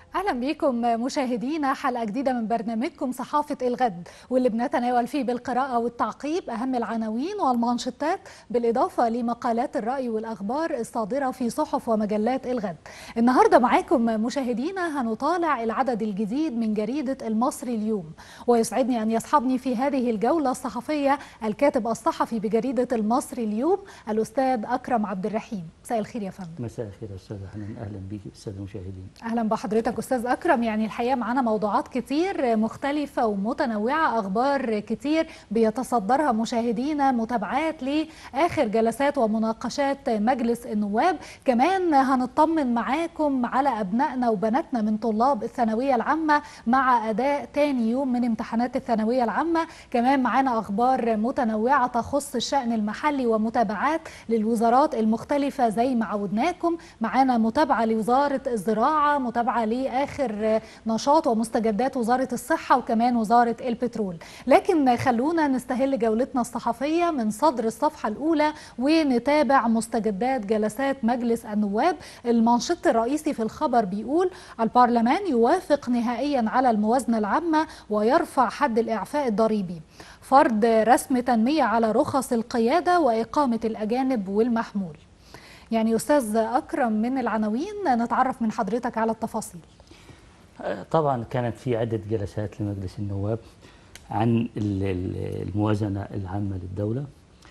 اهلا بيكم مشاهدينا حلقه جديده من برنامجكم صحافه الغد واللي بنتناول فيه بالقراءه والتعقيب اهم العناوين والمانشيتات بالاضافه لمقالات الراي والاخبار الصادره في صحف ومجلات الغد. النهارده معاكم مشاهدينا هنطالع العدد الجديد من جريده المصري اليوم ويسعدني ان يصحبني في هذه الجوله الصحفيه الكاتب الصحفي بجريده المصري اليوم الاستاذ اكرم عبد الرحيم. مساء الخير يا فندم. مساء الخير يا استاذ حنان اهلا بيك الساده المشاهدين. اهلا بحضرتك استاذ اكرم يعني الحقيقه معانا موضوعات كتير مختلفه ومتنوعه اخبار كتير بيتصدرها مشاهدينا متابعات لاخر جلسات ومناقشات مجلس النواب كمان هنطمن معاكم على ابنائنا وبناتنا من طلاب الثانويه العامه مع اداء تاني يوم من امتحانات الثانويه العامه كمان معانا اخبار متنوعه تخص الشان المحلي ومتابعات للوزارات المختلفه زي ما عودناكم معانا متابعه لوزاره الزراعه متابعه لاخر نشاط ومستجدات وزاره الصحه وكمان وزاره البترول لكن خلونا نستهل جولتنا الصحفيه من صدر الصفحه الاولى ونتابع مستجدات جلسات مجلس النواب المانشيت الرئيسي في الخبر بيقول البرلمان يوافق نهائيا على الموازنه العامه ويرفع حد الاعفاء الضريبي فرض رسم تنميه على رخص القياده واقامه الاجانب والمحمول يعني استاذ اكرم من العناوين نتعرف من حضرتك على التفاصيل طبعا كانت في عده جلسات لمجلس النواب عن الموازنه العامه للدوله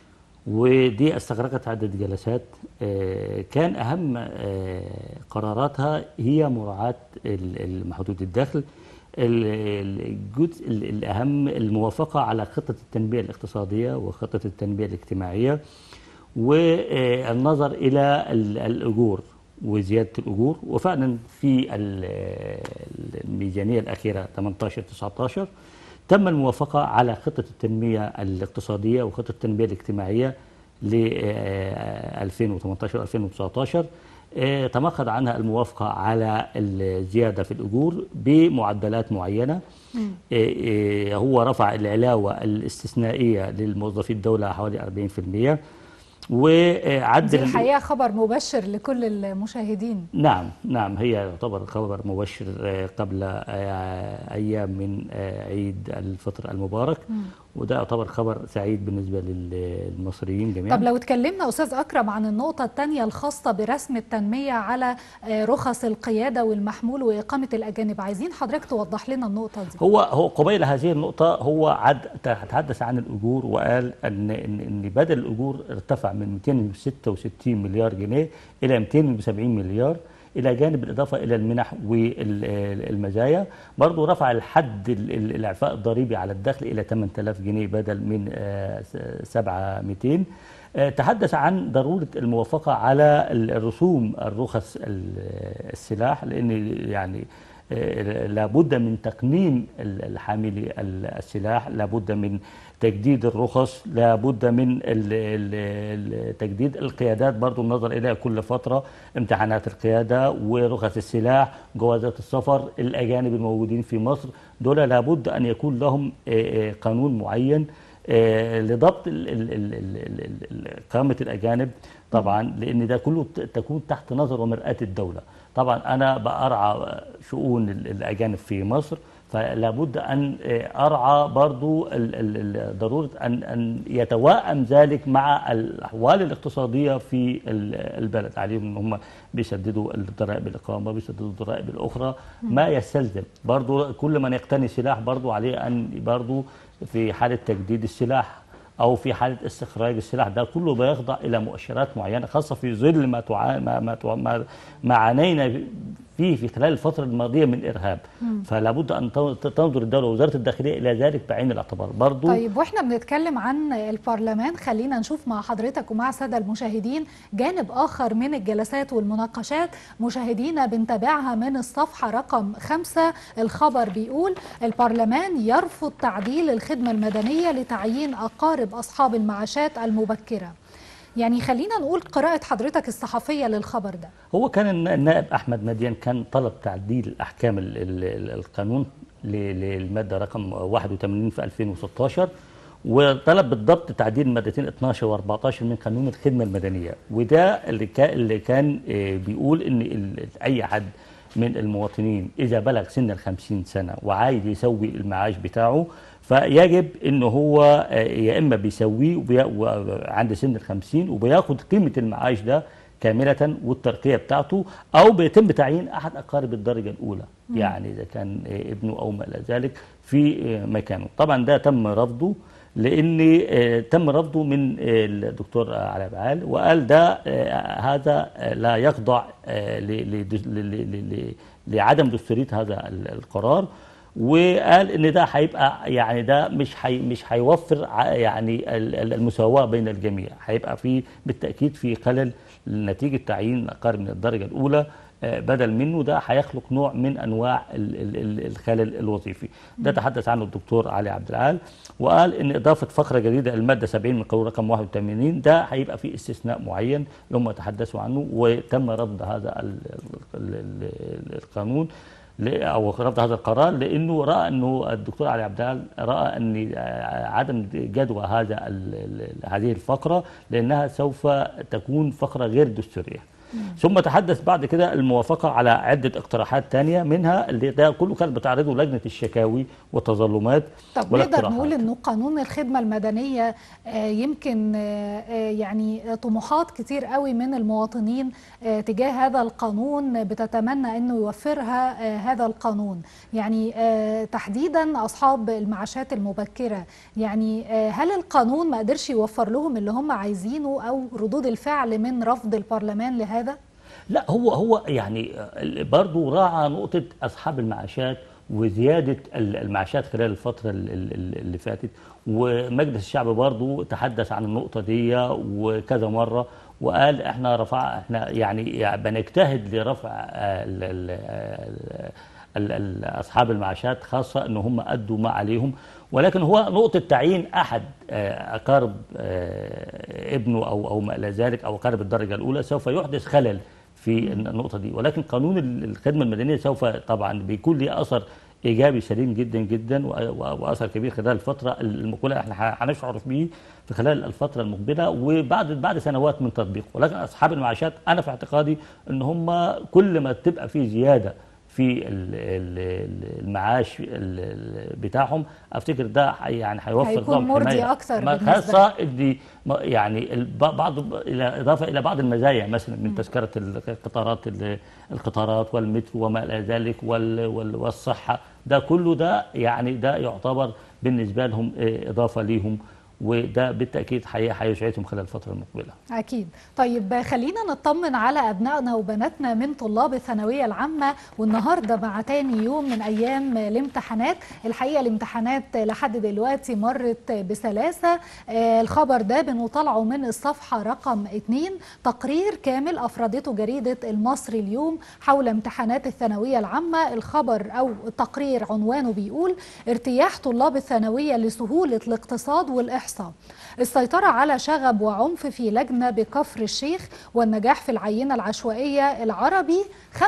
ودي استغرقت عده جلسات كان اهم قراراتها هي مراعاه محدود الدخل الجزء الاهم الموافقه على خطه التنميه الاقتصاديه وخطه التنميه الاجتماعيه والنظر الى الاجور وزياده الاجور وفعلا في الميزانيه الاخيره 18 19 تم الموافقه على خطه التنميه الاقتصاديه وخطه التنميه الاجتماعيه ل 2018 2019 تمخض عنها الموافقه على الزياده في الاجور بمعدلات معينه هو رفع العلاوه الاستثنائيه للموظفي الدوله حوالي 40% وعدل دي الحقيقه خبر مبشر لكل المشاهدين نعم نعم هي يعتبر خبر مبشر قبل ايام من عيد الفطر المبارك م. وده يعتبر خبر سعيد بالنسبه للمصريين جميعا طب لو اتكلمنا استاذ اكرم عن النقطه الثانيه الخاصه برسم التنميه على رخص القياده والمحمول واقامه الاجانب عايزين حضرتك توضح لنا النقطه دي هو هو قبيل هذه النقطه هو عد تحدث عن الاجور وقال ان ان, إن بدل الاجور ارتفع من 266 مليار جنيه الى 270 مليار الى جانب الاضافه الى المنح والمزايا برضه رفع الحد الاعفاء الضريبي على الدخل الى 8000 جنيه بدل من 7200 تحدث عن ضروره الموافقه على الرسوم الرخص السلاح لان يعني لابد من تقنين الحاملي السلاح لابد من تجديد الرخص لابد من تجديد القيادات برضو النظر إليها كل فترة امتحانات القيادة ورخص السلاح جوازات السفر الأجانب الموجودين في مصر دول لابد أن يكون لهم قانون معين لضبط إقامة الأجانب طبعا لأن ده كله تكون تحت نظر ومرآة الدولة طبعا أنا بأرعى شؤون الأجانب في مصر فلا بد أن أرعى برضو ضرورة أن, أن يتوائم ذلك مع الأحوال الاقتصادية في البلد عليهم أن هم بيسددوا ضرائب الإقامة بيسددوا الضرائب الأخرى ما يستلزم برضو كل من يقتني سلاح برضو عليه أن برضو في حالة تجديد السلاح او في حاله استخراج السلاح ده كله بيخضع الى مؤشرات معينه خاصه في ظل ما تعا... ما ما, تعا... ما... ما عانينا فيه في خلال الفتره الماضيه من ارهاب فلا بد ان تنظر الدوله ووزاره الداخليه الى ذلك بعين الاعتبار برضو طيب واحنا بنتكلم عن البرلمان خلينا نشوف مع حضرتك ومع الساده المشاهدين جانب اخر من الجلسات والمناقشات مشاهدينا بنتابعها من الصفحه رقم خمسة الخبر بيقول البرلمان يرفض تعديل الخدمه المدنيه لتعيين اقارب اصحاب المعاشات المبكره يعني خلينا نقول قراءة حضرتك الصحفية للخبر ده هو كان النائب أحمد مديان كان طلب تعديل أحكام القانون للمادة رقم 81 في 2016 وطلب بالضبط تعديل مادتين 12 و14 من قانون الخدمة المدنية وده اللي كان, اللي كان بيقول إن أي حد من المواطنين اذا بلغ سن ال 50 سنه وعايز يسوي المعاش بتاعه فيجب ان هو آه، يا اما بيسويه وبي- و- عند سن ال 50 وبياخد قيمه المعاش ده كاملة والترقية بتاعته أو بيتم تعيين أحد أقارب الدرجة الأولى يعني إذا كان آه، ابنه أو ما إلى ذلك في آه، مكانه طبعا ده تم رفضه لأن آه، تم رفضه من آه، الدكتور علي عبعال وقال ده آه، هذا آه، لا يخضع آه، ل- ل- ل- ل- ل- لعدم دستورية هذا ال- القرار وقال ان ده هيبقى يعني ده مش حي مش هيوفر ع- يعني ال- ال- المساواه بين الجميع هيبقى في بالتاكيد في خلل نتيجه تعيين اقارب من الدرجه الاولى آه، بدل منه ده هيخلق نوع من انواع ال- ال- ال- الخلل الوظيفي ده تحدث عنه الدكتور علي عبد العال وقال ان اضافه فقره جديده الماده 70 من قانون رقم 81 ده هيبقى فيه استثناء معين اللي هم تحدثوا عنه وتم رفض هذا ال- ال- ال- ال- القانون ل- او رفض هذا القرار لانه راى انه الدكتور علي عبد العال راى ان عدم جدوى هذا ال- ال- هذه الفقره لانها سوف تكون فقره غير دستوريه ثم تحدث بعد كده الموافقه على عده اقتراحات تانية منها اللي ده كله كانت بتعرضه لجنه الشكاوي والتظلمات طب نقدر والاقتراحات. نقول انه قانون الخدمه المدنيه آه، يمكن آه، آه، يعني طموحات كتير قوي من المواطنين آه، تجاه هذا القانون بتتمنى انه يوفرها آه، هذا القانون يعني آه، تحديدا اصحاب المعاشات المبكره يعني آه، هل القانون ما قدرش يوفر لهم اللي هم عايزينه او ردود الفعل من رفض البرلمان لهذا لا هو هو يعني برضه راعى نقطة أصحاب المعاشات وزيادة ال- المعاشات خلال الفترة ال- ال- اللي فاتت ومجلس الشعب برضه تحدث عن النقطة دي وكذا مرة وقال احنا رفع احنا يعني, يعني بنجتهد لرفع ال ال ال ال أصحاب المعاشات خاصة ان هم أدوا ما عليهم ولكن هو نقطة تعيين أحد آه، أقارب آه، ابنه أو أو ما إلى ذلك أو أقارب الدرجة الأولى سوف يحدث خلل في النقطة دي ولكن قانون ال- الخدمة المدنية سوف طبعا بيكون له أثر إيجابي سليم جدا جدا و- و- وأثر كبير خلال الفترة المقبلة احنا ه- هنشعر به في خلال الفترة المقبلة وبعد بعد سنوات من تطبيقه ولكن أصحاب المعاشات أنا في اعتقادي إن هم كل ما تبقى في زيادة في ال- ال- المعاش ال- ال- بتاعهم افتكر ده حي- يعني هيوفر هيكون لهم مرضي حماية. أكثر ما- بالنسبة خاصه ان ما- يعني الب- بعض الى اضافه الى بعض المزايا مثلا من تذكره القطارات ال- القطارات والمترو وما الى ذلك وال- وال- والصحه ده كله ده يعني ده يعتبر بالنسبه لهم آه، اضافه ليهم وده بالتاكيد حي- هيسعدهم خلال الفتره المقبله أكيد طيب خلينا نطمن على أبنائنا وبناتنا من طلاب الثانوية العامة والنهاردة مع تاني يوم من أيام الامتحانات الحقيقة الامتحانات لحد دلوقتي مرت بسلاسة آه، الخبر ده بنطلعه من الصفحة رقم 2 تقرير كامل أفردته جريدة المصري اليوم حول امتحانات الثانوية العامة الخبر أو التقرير عنوانه بيقول ارتياح طلاب الثانوية لسهولة الاقتصاد والإحصاء السيطرة على شغب وعنف في لجنة بكفر الشيخ والنجاح في العينة العشوائية العربي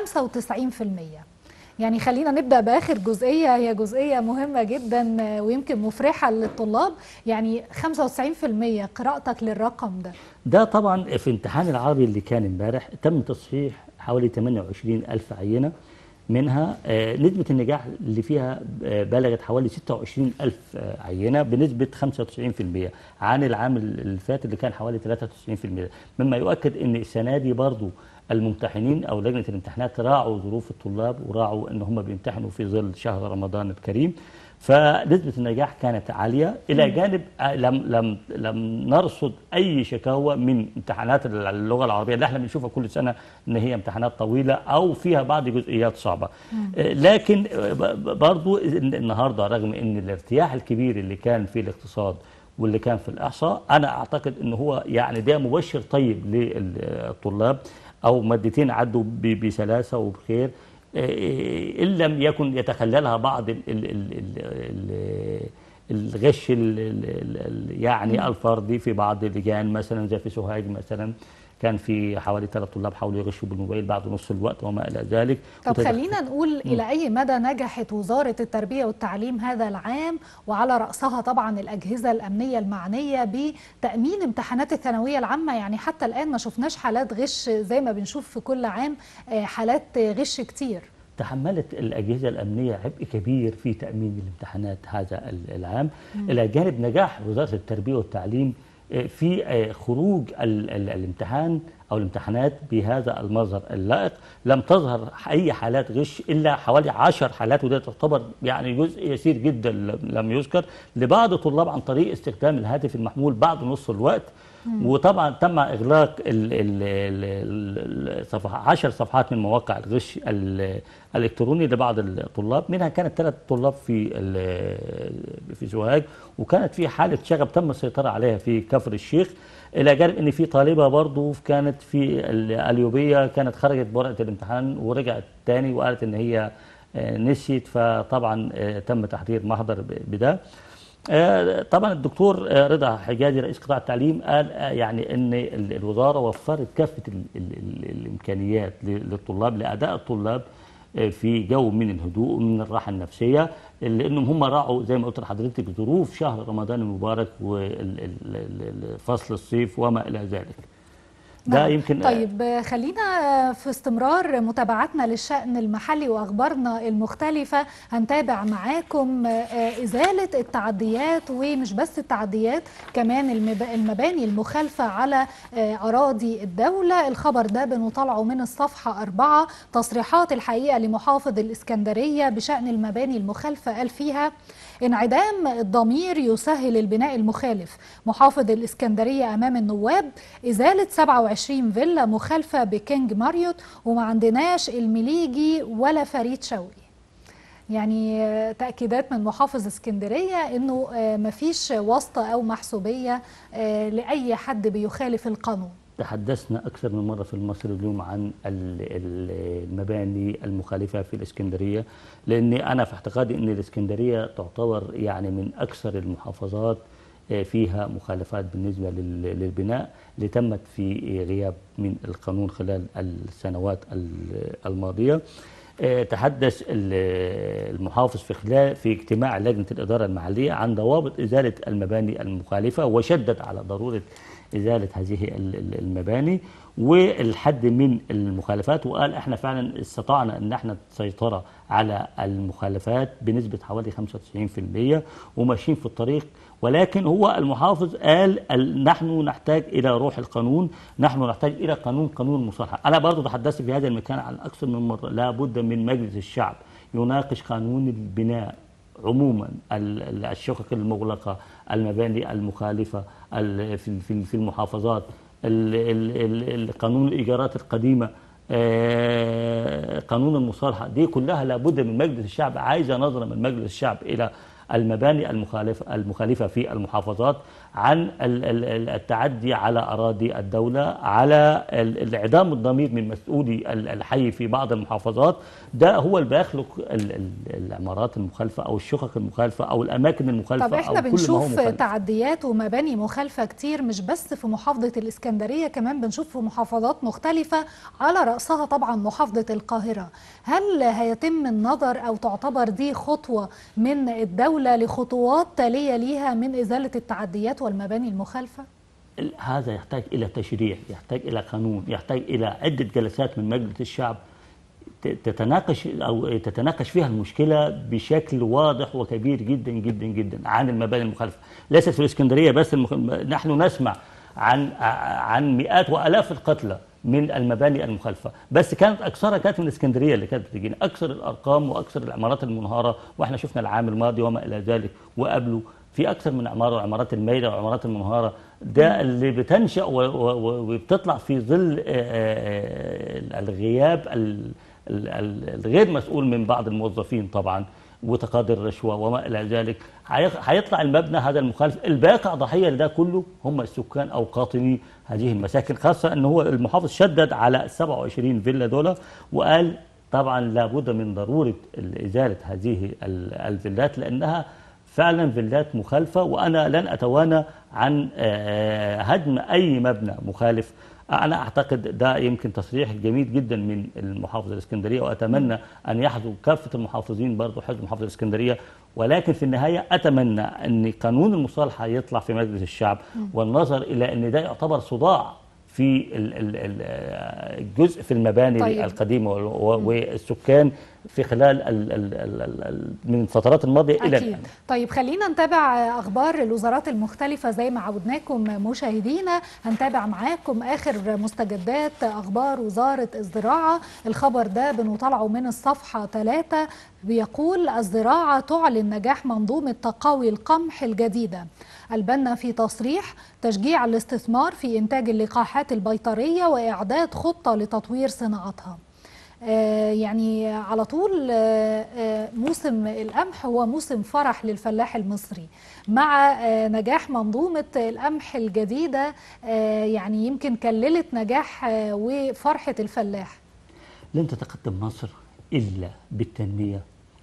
95% يعني خلينا نبدأ بآخر جزئية هي جزئية مهمة جدا آه، ويمكن مفرحة للطلاب يعني 95% قراءتك للرقم ده ده طبعا في امتحان العربي اللي كان امبارح تم تصحيح حوالي 28 ألف عينة منها آه، نسبة النجاح اللي فيها آه، بلغت حوالي 26 ألف آه، عينة بنسبة 95% عن العام اللي فات اللي كان حوالي 93% مما يؤكد أن السنة دي برضو الممتحنين أو لجنة الامتحانات راعوا ظروف الطلاب وراعوا أن هم بيمتحنوا في ظل شهر رمضان الكريم فنسبة النجاح كانت عالية إلى جانب آه، لم لم لم نرصد أي شكاوى من امتحانات اللغة العربية اللي احنا بنشوفها كل سنة إن هي امتحانات طويلة أو فيها بعض جزئيات صعبة آه، لكن آه، ب- ب- برضو النهاردة رغم إن الارتياح الكبير اللي كان في الاقتصاد واللي كان في الإحصاء أنا أعتقد إن هو يعني ده مبشر طيب للطلاب أو مادتين عدوا ب- بسلاسة وبخير إيه، إن لم يكن يتخللها بعض ال ال ال ال ال الغش ال ال ال يعني الفردي في بعض اللجان مثلا زي في سوهاج مثلا كان في حوالي ثلاث طلاب حاولوا يغشوا بالموبايل بعد نص الوقت وما الى ذلك طب وتدخل- خلينا نقول إلى أي مدى نجحت وزارة التربية والتعليم هذا العام وعلى رأسها طبعا الأجهزة الأمنية المعنية بتأمين امتحانات الثانوية العامة يعني حتى الآن ما شفناش حالات غش زي ما بنشوف في كل عام آه، حالات غش كتير تحملت الأجهزة الأمنية عبء كبير في تأمين الامتحانات هذا ال- العام إلى جانب نجاح وزارة التربية والتعليم آه، في آه، خروج ال- ال- الامتحان أو الامتحانات بهذا المظهر اللائق لم تظهر أي حالات غش إلا حوالي عشر حالات وده تعتبر يعني جزء يسير جدا لم- لم يذكر لبعض الطلاب عن طريق استخدام الهاتف المحمول بعد نصف الوقت وطبعا تم اغلاق ال ال ال الصفحة 10 صفحات من مواقع الغش ال- الالكتروني لبعض الطلاب منها كانت ثلاث طلاب في ال- في سوهاج وكانت في حاله شغب تم السيطره عليها في كفر الشيخ الى جانب ان في طالبه برضو كانت في القليوبيه كانت خرجت بورقه الامتحان ورجعت تاني وقالت ان هي آه، نسيت فطبعا آه، تم تحرير محضر ب- بده آه، طبعا الدكتور آه، رضا حجازي رئيس قطاع التعليم قال آه، يعني ان ال- الوزاره وفرت كافه ال ال ال الامكانيات ل- للطلاب لاداء الطلاب آه، في جو من الهدوء ومن الراحه النفسيه لانهم هم راعوا زي ما قلت لحضرتك ظروف شهر رمضان المبارك وفصل الصيف وما الى ذلك. ده نعم. يمكن طيب خلينا في استمرار متابعتنا للشأن المحلي وأخبارنا المختلفة هنتابع معاكم إزالة التعديات ومش بس التعديات كمان المب- المباني المخالفة على أراضي الدولة الخبر ده بنطلعه من الصفحة أربعة تصريحات الحقيقة لمحافظ الإسكندرية بشأن المباني المخالفة قال فيها انعدام الضمير يسهل البناء المخالف محافظ الإسكندرية أمام النواب إزالة 27 فيلا مخالفة بكينج ماريوت وما عندناش المليجي ولا فريد شوقي يعني آه، تأكيدات من محافظ اسكندرية أنه آه، مفيش واسطة أو محسوبية آه، لأي حد بيخالف القانون تحدثنا أكثر من مرة في المصري اليوم عن ال- ال- المباني المخالفة في الإسكندرية لأني أنا في اعتقادي أن الإسكندرية تعتبر يعني من أكثر المحافظات آه، فيها مخالفات بالنسبة لل- للبناء اللي تمت في غياب من القانون خلال السنوات ال- الماضية آه، تحدث ال- المحافظ في خلال في اجتماع لجنة الإدارة المحلية عن ضوابط إزالة المباني المخالفة وشدد على ضرورة إزالة هذه ال- ال- المباني والحد من المخالفات وقال احنا فعلا استطعنا ان احنا السيطرة على المخالفات بنسبة حوالي 95% وماشيين في الطريق ولكن هو المحافظ قال ال- نحن نحتاج إلى روح القانون نحن نحتاج إلى قانون قانون المصالحة أنا برضو تحدثت في هذا المكان عن أكثر من مرة لا بد من مجلس الشعب يناقش قانون البناء عموما ال- ال- الشقق المغلقة المباني المخالفة ال- في في في المحافظات ال- ال- ال- قانون الإيجارات القديمة آه، قانون المصالحة دي كلها لابد من مجلس الشعب عايزة نظرة من مجلس الشعب إلى المباني المخالفة المخالفة في المحافظات عن ال- ال- ال- التعدي على أراضي الدولة على ال- انعدام الضمير من مسؤولي ال- الحي في بعض المحافظات ده هو اللي بيخلق ال- ال- العمارات المخالفة أو الشقق المخالفة أو الأماكن المخالفة طب أو احنا كل ما هو بنشوف مخالف. تعديات ومباني مخالفة كتير مش بس في محافظة الإسكندرية كمان بنشوف في محافظات مختلفة على رأسها طبعا محافظة القاهرة هل هيتم النظر أو تعتبر دي خطوة من الدولة لخطوات تالية ليها من إزالة التعديات والمباني المخالفة؟ ال- هذا يحتاج إلى تشريع يحتاج إلى قانون يحتاج إلى عدة جلسات من مجلس الشعب ت- تتناقش أو تتناقش فيها المشكلة بشكل واضح وكبير جدا جدا جدا عن المباني المخالفة ليست في الإسكندرية بس المخ... نحن نسمع عن ع- عن مئات وآلاف القتلى من المباني المخالفة بس كانت أكثرها كانت من الإسكندرية اللي كانت بتجينا أكثر الأرقام وأكثر العمارات المنهارة وإحنا شفنا العام الماضي وما إلى ذلك وقبله في أكثر من عمارة وعمارات الميلة وعمارات المنهارة ده اللي بتنشأ و- و- و- وبتطلع في ظل آه، آه، الغياب ال- ال- ال- الغير مسؤول من بعض الموظفين طبعا وتقاضي الرشوة وما إلى ذلك هي- هيطلع المبنى هذا المخالف الباقع ضحية لده كله هم السكان أو قاطني هذه المساكن خاصة أن هو المحافظ شدد على 27 فيلا دول وقال طبعا لابد من ضرورة إزالة هذه ال- الفيلات لأنها فعلا فيلات مخالفة وأنا لن أتوانى عن آه، هدم أي مبنى مخالف أنا أعتقد ده يمكن تصريح جميل جدا من المحافظة الإسكندرية وأتمنى أن يحظوا كافة المحافظين برضو حزب محافظة الإسكندرية ولكن في النهاية أتمنى أن قانون المصالحة يطلع في مجلس الشعب والنظر إلى أن ده يعتبر صداع في ال- ال- ال- الجزء في المباني طيب. القديمه وال- و- والسكان في خلال ال ال ال ال ال من الفترات الماضيه الى أكيد الان طيب خلينا نتابع أخبار الوزارات المختلفة زي ما عودناكم مشاهدينا هنتابع معاكم آخر مستجدات أخبار وزارة الزراعة الخبر ده بنطلعه من الصفحة 3 بيقول الزراعة تعلن نجاح منظومة تقوي القمح الجديدة البنا في تصريح تشجيع الاستثمار في إنتاج اللقاحات البيطرية وإعداد خطة لتطوير صناعتها آه، يعني على طول آه، آه، موسم القمح هو موسم فرح للفلاح المصري مع آه، نجاح منظومة القمح الجديدة آه، يعني يمكن كللت نجاح آه، وفرحة الفلاح لن تتقدم مصر الا بالتنميه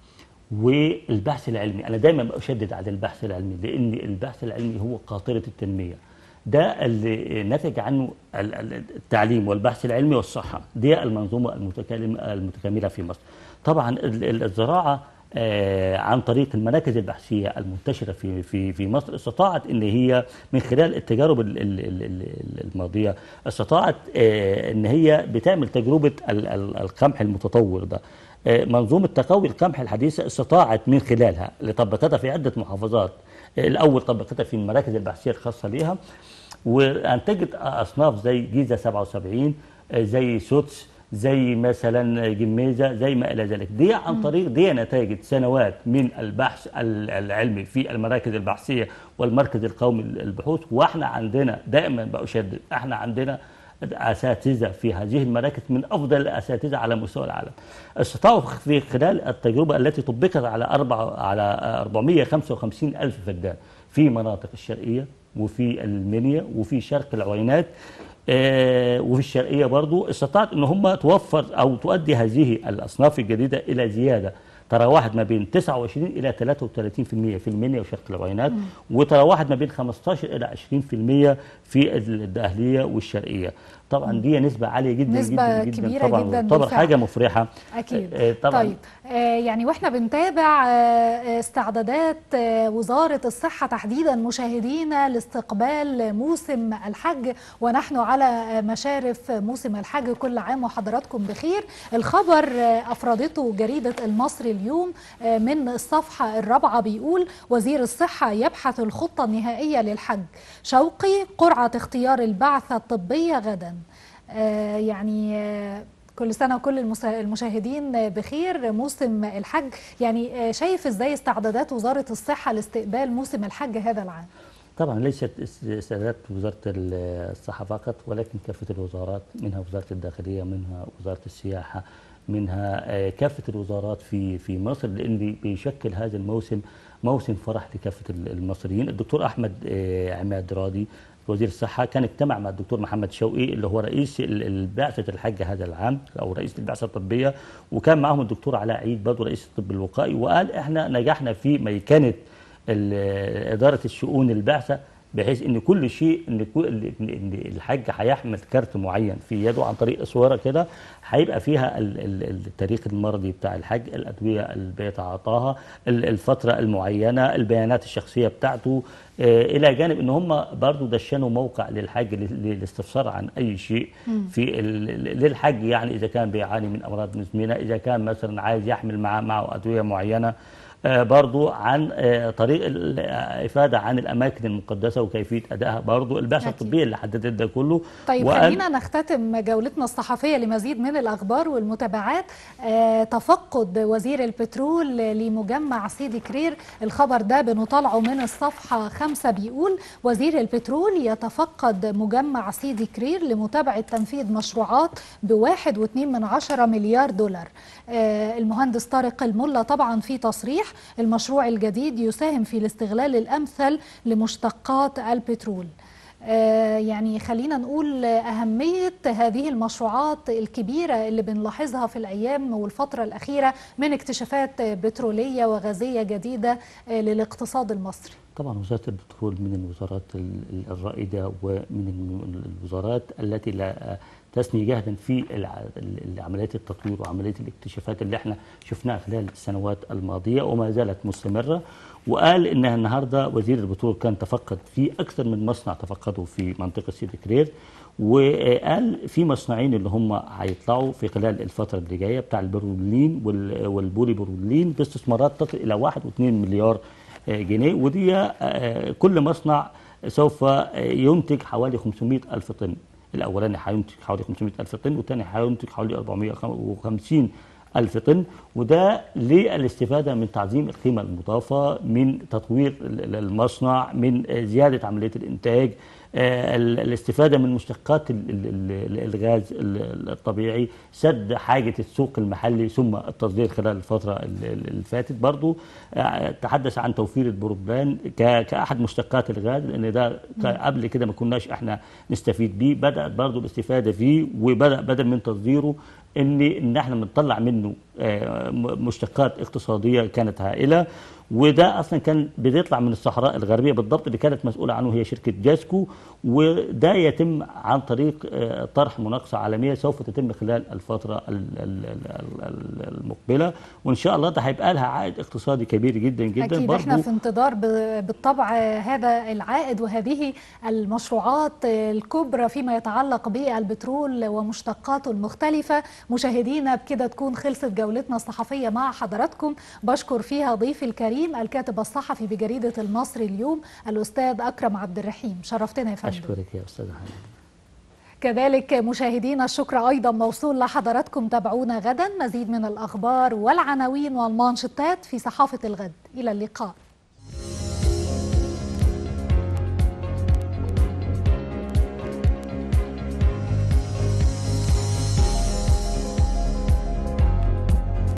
والبحث العلمي انا دايما بشدد على البحث العلمي لان البحث العلمي هو قاطره التنميه ده اللي نتج عنه ال- ال- التعليم والبحث العلمي والصحه دي المنظومه المتكلمه المتكامله في مصر طبعا ال- ال- الزراعه آه، عن طريق المراكز البحثيه المنتشره في في في مصر استطاعت ان هي من خلال التجارب ال- ال- ال- ال- الماضيه استطاعت آه، ان هي بتعمل تجربه ال- ال- القمح المتطور ده آه، منظومه تقوي القمح الحديثه استطاعت من خلالها لطبقتها في عده محافظات آه، الاول طبقتها في المراكز البحثيه الخاصه بها وانتجت اصناف زي جيزه 77 آه، زي سوتس زي مثلا جميزه زي ما الى ذلك دي عن طريق دي نتائج سنوات من البحث ال- العلمي في المراكز البحثيه والمركز القومي للبحوث واحنا عندنا دائما بشدد احنا عندنا اساتذه في هذه المراكز من افضل الاساتذه على مستوى العالم. استطاعوا في خلال التجربه التي طبقت على أربع على 455 الف فدان في مناطق الشرقيه وفي المنيا وفي شرق العوينات آه، وفي الشرقيه برضو استطاعت ان هم توفر او تؤدي هذه الاصناف الجديده الى زياده تراوحت ما بين 29 الى 33% في المنيا وشرق العوينات وتراوحت ما بين 15 الى 20% في الدقهليه والشرقيه طبعا دي نسبه عاليه جدا نسبة جدا جدا كبيرة طبعا جدا تعتبر بالفعل. حاجه مفرحه أكيد آه، طبعا طيب آه، يعني واحنا بنتابع آه، استعدادات آه، وزارة الصحة تحديدا مشاهدينا لاستقبال موسم الحج ونحن على آه، مشارف موسم الحج كل عام وحضراتكم بخير الخبر آه، أفردته جريدة المصري اليوم آه، من الصفحة الرابعة بيقول وزير الصحة يبحث الخطة النهائية للحج شوقي قرعة اختيار البعثة الطبية غدا آه، يعني آه، كل سنة وكل المسا- المشاهدين بخير موسم الحج يعني آه، شايف ازاي استعدادات وزارة الصحة لاستقبال موسم الحج هذا العام طبعا ليست استعدادات وزاره الصحه فقط ولكن كافه الوزارات منها وزاره الداخليه منها وزاره السياحه منها آه، كافه الوزارات في في مصر لان بيشكل هذا الموسم موسم فرح لكافه المصريين الدكتور احمد آه، عماد راضي وزير الصحه كان اجتمع مع الدكتور محمد شوقي اللي هو رئيس ال- ال- بعثه الحج هذا العام او رئيس البعثه الطبيه وكان معهم الدكتور علاء عيد برضه رئيس الطب الوقائي وقال احنا نجحنا في ميكنه ال- اداره الشؤون البعثه بحيث ان كل شيء ان كل ان إن الحاج هيحمل كارت معين في يده عن طريق اسوره كده هيبقى فيها ال- ال- التاريخ المرضي بتاع الحاج الادويه اللي بيتعاطاها ال- الفتره المعينه البيانات الشخصيه بتاعته آه، الى جانب ان هم برضو دشنوا موقع للحاج لل- للاستفسار عن اي شيء في ال- ال- للحج يعني اذا كان بيعاني من امراض مزمنه اذا كان مثلا عايز يحمل معه معه ادويه معينه آه، برضو عن آه، طريق الإفادة عن الأماكن المقدسة وكيفية أدائها برضو البعثة أكيد. الطبية اللي حددت ده كله طيب وقال- خلينا نختتم جولتنا الصحفية لمزيد من الأخبار والمتابعات آه، تفقد وزير البترول لمجمع سيدي كرير الخبر ده بنطلعه من الصفحة خمسة بيقول وزير البترول يتفقد مجمع سيدي كرير لمتابعة تنفيذ مشروعات بواحد واتنين من عشرة مليار دولار آه، المهندس طارق الملا طبعا في تصريح المشروع الجديد يساهم في الاستغلال الأمثل لمشتقات البترول آه، يعني خلينا نقول أهمية هذه المشروعات الكبيرة اللي بنلاحظها في الأيام والفترة الأخيرة من اكتشافات بترولية وغازية جديدة آه، للاقتصاد المصري طبعا وزارة البترول من الوزارات ال- ال- الرائدة ومن الم- الوزارات التي لا تثني جهدا في الع- ال- عمليات التطوير وعملية الاكتشافات اللي احنا شفناها خلال السنوات الماضية وما زالت مستمرة وقال ان النهارده وزير البترول كان تفقد في اكثر من مصنع تفقده في منطقة سيدي كرير وقال في مصنعين اللي هم هيطلعوا في خلال الفتره اللي جايه بتاع البرولين وال- والبولي برولين باستثمارات تصل الى 1.2 مليار آه، جنيه ودي آه، كل مصنع سوف آه، ينتج حوالي 500 الف طن الاولاني هينتج حوالي 500 الف طن والثاني هينتج حوالي 450 ألف طن وده للاستفادة من تعظيم القيمة المضافة من تطوير ال- ال- المصنع من آه، زيادة عملية الإنتاج آه، ال- الاستفادة من مشتقات ال- ال- ال- الغاز ال- الطبيعي سد حاجة السوق المحلي ثم التصدير خلال الفترة ال- ال- اللي فاتت برضو آه، تحدث عن توفير البروبلان ك- كأحد مشتقات الغاز لأن ده ك- قبل كده ما كناش احنا نستفيد بيه بدأت برضو الاستفادة فيه وبدأ بدل من تصديره ان ان احنا بنطلع منه آه، م- مشتقات اقتصاديه كانت هائله وده اصلا كان بيطلع من الصحراء الغربيه بالضبط اللي كانت مسؤوله عنه هي شركه جاسكو وده يتم عن طريق آه، طرح مناقصه عالميه سوف تتم خلال الفتره ال- ال- ال- ال- المقبله وان شاء الله ده هيبقى لها عائد اقتصادي كبير جدا جدا أكيد احنا برضو في انتظار ب- بالطبع هذا العائد وهذه المشروعات الكبرى فيما يتعلق بالبترول ومشتقاته المختلفة مشاهدينا بكده تكون خلصت جولتنا الصحفية مع حضراتكم بشكر فيها ضيفي الكريم الكاتب الصحفي بجريدة المصري اليوم الأستاذ أكرم عبد الرحيم شرفتنا يا فندم اشكرك يا استاذ حنان كذلك مشاهدينا الشكر أيضا موصول لحضراتكم تابعونا غدا مزيد من الأخبار والعناوين والمانشطات في صحافة الغد إلى اللقاء